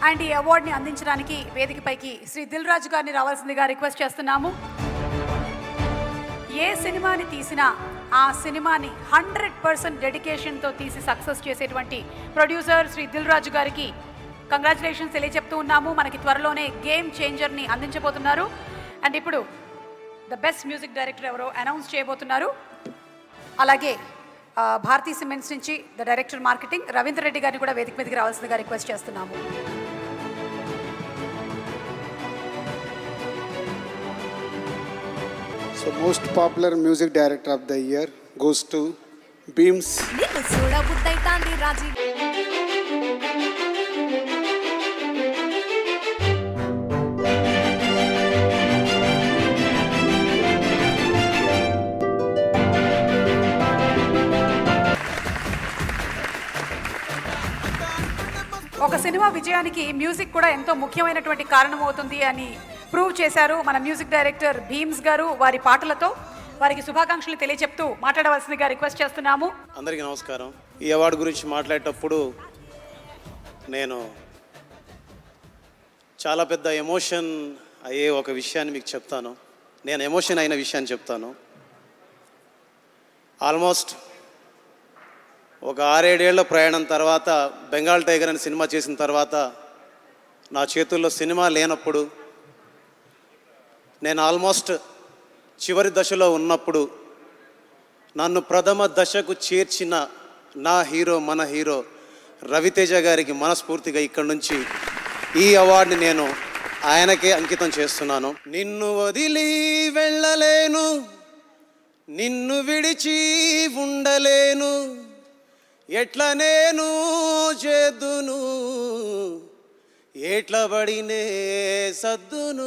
And ఈ అవార్డుని అందించడానికి వేదికపైకి శ్రీ దిల్ రాజు గారిని రావాల్సిందిగా రిక్వెస్ట్ చేస్తున్నాము ఏ సినిమాని తీసినా ఆ సినిమాని హండ్రెడ్ పర్సెంట్ డెడికేషన్తో తీసి సక్సెస్ చేసేటువంటి ప్రొడ్యూసర్ శ్రీ దిల్ రాజు గారికి కంగ్రాచులేషన్స్ తెలియజెప్తూ ఉన్నాము మనకి త్వరలోనే గేమ్ చేంజర్ని అందించబోతున్నారు అండ్ ఇప్పుడు ద బెస్ట్ మ్యూజిక్ డైరెక్టర్ ఎవరో అనౌన్స్ చేయబోతున్నారు అలాగే ఆ, భారతీ సిమెంట్స్ నుంచి the director marketing Ravindra Reddy గారిని కూడా వేదిక మీదకి రావాల్సిందిగా రిక్వెస్ట్ చేస్తున్నాము So most popular music director of the year goes to Beams. నిన్ను చూడబుద్దైతాంది రాజీ ఒక సినిమా విజయానికి మ్యూజిక్ కూడా ఎంతో ముఖ్యమైనటువంటి కారణం అవుతుంది అని ప్రూవ్ చేశారు మన మ్యూజిక్ డైరెక్టర్ భీమ్స్ గారు వారి పాటలతో వారికి శుభాకాంక్షలు తెలియచెప్తూ మాట్లాడవలసిందిగా రిక్వెస్ట్ చేస్తున్నాము అందరికీ నమస్కారం ఈ అవార్డు గురించి మాట్లాడేటప్పుడు నేను చాలా పెద్ద ఎమోషన్ అయ్యే ఒక విషయాన్ని మీకు చెప్తాను నేను ఎమోషన్ అయిన విషయాన్ని చెప్తాను ఆల్మోస్ట్ ఒక ఆరేడేళ్ల ప్రయాణం తర్వాత బెంగాల్ టైగర్ అనే సినిమా చేసిన తర్వాత నా చేతుల్లో సినిమా లేనప్పుడు నేను ఆల్మోస్ట్ చివరి దశలో ఉన్నప్పుడు నన్ను ప్రథమ దశకు చేర్చిన నా హీరో మన హీరో రవితేజ గారికి మనస్ఫూర్తిగా ఇక్కడి నుంచి ఈ అవార్డుని నేను ఆయనకే అంకితం చేస్తున్నాను నిన్ను వదిలి వెళ్ళలేను నిన్ను విడిచి ఉండలేను ఎట్ల నేను చేద్దును ఎట్ల పడినే సద్దును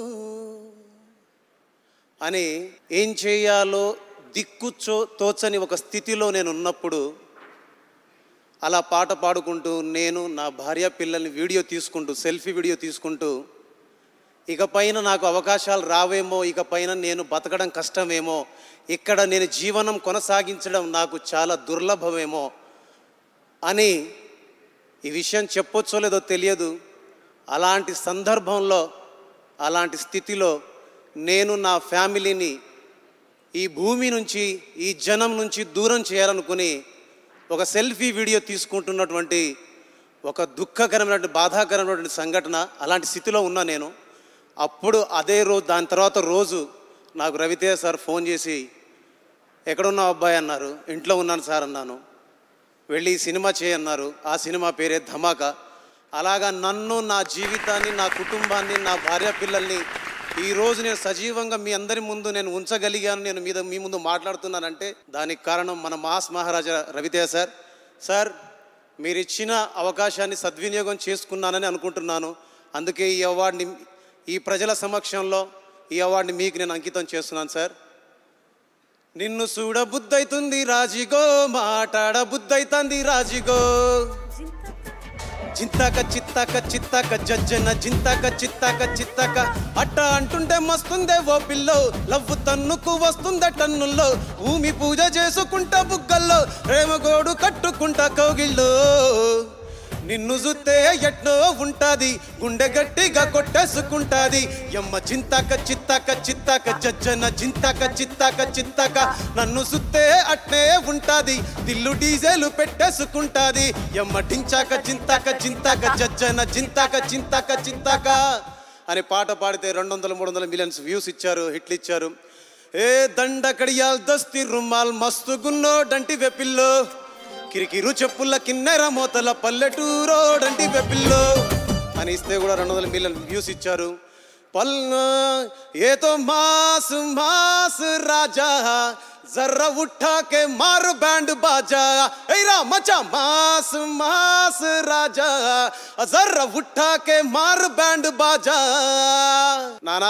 అని ఏం చేయాలో దిక్కుచో తోచని ఒక స్థితిలో నేను ఉన్నప్పుడు అలా పాట పాడుకుంటూ నేను నా భార్య పిల్లల్ని వీడియో తీసుకుంటూ సెల్ఫీ వీడియో తీసుకుంటూ ఇక పైన నాకు అవకాశాలు రావేమో ఇక పైన నేను బతకడం కష్టమేమో ఇక్కడ నేను జీవనం కొనసాగించడం నాకు చాలా దుర్లభమేమో అని ఈ విషయం చెప్పొచ్చో లేదో తెలియదు అలాంటి సందర్భంలో అలాంటి స్థితిలో నేను నా ఫ్యామిలీని ఈ భూమి నుంచి ఈ జనం నుంచి దూరం చేయాలనుకుని ఒక సెల్ఫీ వీడియో తీసుకుంటున్నటువంటి ఒక దుఃఖకరమైనటువంటి బాధాకరమైనటువంటి సంఘటన అలాంటి స్థితిలో ఉన్నా నేను అప్పుడు అదే రోజు దాని తర్వాత రోజు నాకు రవితేజ సార్ ఫోన్ చేసి ఎక్కడున్నావు అబ్బాయి అన్నారు ఇంట్లో ఉన్నాను సార్ అన్నాను వెళ్ళి ఈ సినిమా చేయన్నారు ఆ సినిమా పేరే ధమాకా అలాగా నన్ను నా జీవితాన్ని నా కుటుంబాన్ని నా భార్య పిల్లల్ని ఈ రోజు నేను సజీవంగా మీ అందరి ముందు నేను ఉంచగలిగాను నేను మీద మీ ముందు మాట్లాడుతున్నానంటే దానికి కారణం మన mass Maharaja Ravi Teja sir sir మీరు ఇచ్చిన అవకాశాన్ని సద్వినియోగం చేసుకున్నానని అనుకుంటున్నాను అందుకే ఈ అవార్డుని ఈ ప్రజల సమక్షంలో ఈ అవార్డుని మీకు నేను అంకితం చేస్తున్నాను సార్ నిన్ను చూడ బుద్ధైతుంది రాజిగో మాట్లాడ బుద్ధైతుంది రాజిగో జింతాక చిత్తాక చిత్తాక జజ్జన జింతాక చిత్తాక చిత్తాక అట్ట అంటుంటే మస్తుందే ఓ పిల్లో లవ్వు తన్నుకు వస్తుందే టన్నుల్లో భూమి పూజ చేసుకుంటా బుగ్గల్లో ప్రేమగోడు కట్టుకుంటా కౌగిల్లో నిన్ను చూస్తే ఎట్నో ఉంటాది గుండె గట్టిగా కొట్టేసుకుంటాది ఎమ్మ చింతాక చిత్తాక చిత్తాక జజ్జన జింతాక చిత్తాక చిత్తాక నన్ను సుత్తే అట్నే ఉంటాది దిల్లు డీజేలు పెట్టేసుకుంటాది ఎమ్మ టించాక చింతాక చింతాక జజ్జన జింతాక చింతాక చింతాక అని పాట పాడితే రెండు వందల మూడు వందల మిలియన్స్ వ్యూస్ ఇచ్చారు హిట్లు ఇచ్చారు ఏ దండ కడియాల్ దస్తి రుమాల్ మస్తు గున్నో డంటి వెపిల్లో కిరికిరు చెప్పుల కిన్నెర మోతల పల్లెటూరో డంటి వెపిల్లో అని ఇస్తే కూడా రెండు వందల మిలియన్ వ్యూస్ ఇచ్చారు పల్ ఏతో మాస్ మాస్ రాజా జర్ర ఉఠా కే మారు బ్యాండ్ బాజా ఎయిరా మచా మాస్ మాస్ రాజా జర్ర ఉఠా కే మారు బ్యాండ్ బాజా నానా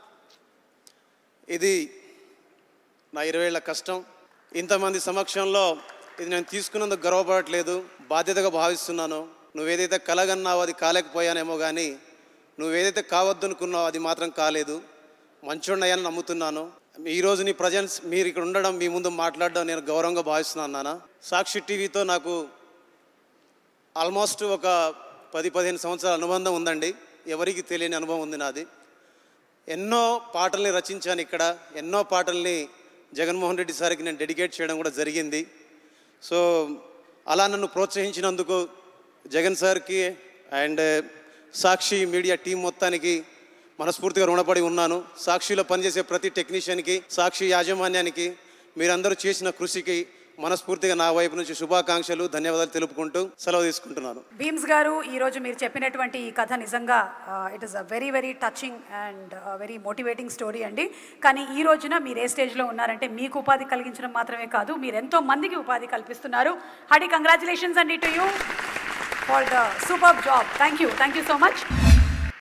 ఇది నా ఇరవై ఏళ్ళ కష్టం ఇంతమంది సమక్షంలో ఇది నేను తీసుకున్నందుకు గర్వపడట్లేదు బాధ్యతగా భావిస్తున్నాను నువ్వేదైతే కలగన్నావో అది కాలేకపోయానేమో కానీ నువ్వేదైతే కావద్దనుకున్నావో అది మాత్రం కాలేదు మంచోడినయ్యని నమ్ముతున్నాను ఈరోజు నీ ప్రజెన్స్ మీరు ఇక్కడ ఉండడం మీ ముందు మాట్లాడడం నేను గౌరవంగా భావిస్తున్నాను నాన్న సాక్షి టీవీతో నాకు ఆల్మోస్ట్ ఒక పది పదిహేను సంవత్సరాల అనుబంధం ఉందండి ఎవరికి తెలియని అనుభవం ఉంది నాది ఎన్నో పాటల్ని రచించాను ఇక్కడ ఎన్నో పాటల్ని జగన్మోహన్ రెడ్డి సార్కి నేను డెడికేట్ చేయడం కూడా జరిగింది సో అలా నన్ను ప్రోత్సహించినందుకు జగన్ సార్కి అండ్ సాక్షి మీడియా టీం మొత్తానికి మనస్ఫూర్తిగా రుణపడి ఉన్నాను సాక్షిలో పనిచేసే ప్రతి టెక్నీషియన్కి సాక్షి యాజమాన్యానికి మీరందరూ చేసిన కృషికి మనస్ఫూర్తిగా నా వైపు నుంచి శుభాకాంక్షలు ధన్యవాదాలు తెలుపుకుంటూ సెలవు తీసుకుంటున్నాను భీమ్స్ గారు ఈరోజు మీరు చెప్పినటువంటి ఈ కథ నిజంగా it is a very very touching and very motivating story అండి కానీ ఈ రోజున మీరు ఏ స్టేజ్లో ఉన్నారంటే మీకు ఉపాధి కలిగించడం మాత్రమే కాదు మీరు ఎంతో మందికి ఉపాధి కల్పిస్తున్నారు హడి కంగ్రాచులేషన్స్ అండి to you for the super job thank you thank you so much